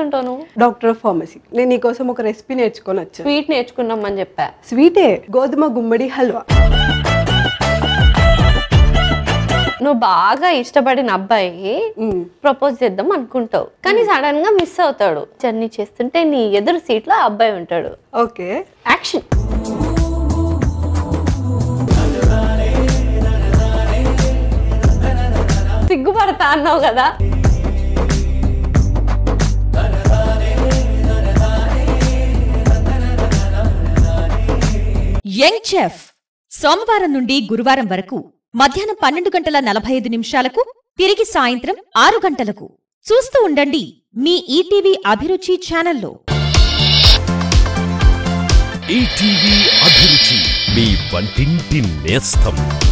చేస్తుంటావు నువ్వు doctor of pharmacy నేను నీకోసం ఒక రెసిపీ నేర్చుకొని వచ్చాను స్వీట్ నేర్చుకున్నామని చెప్పా స్వీటే గోధుమ గుమ్మడి హల్వా నువ్వు బాగా ఇష్టపడిన అబ్బాయి మ్మ్. ప్రపోజ్ చేద్దాం అనుకుంటావు కానీ సడన్ గా మిస్ అవుతాడు జర్నీ చేస్తుంటే నీ ఎదురు సీట్ లో ఆ అబ్బాయి ఉంటాడు ఓకే యాక్షన్ సిగ్గుపడతా అన్నావు కదా యంగ్ చెఫ్ సోమవారం నుండి గురువారం వరకు మధ్యాహ్నం పన్నెండు గంటల నలభై ఐదు నిమిషాలకు తిరిగి సాయంత్రం ఆరు గంటలకు చూస్తూ ఉండండి మీ ఈటీవీ అభిరుచి ఛానల్లో ఈటీవీ అభిరుచి మీ వంటింటి నేస్తం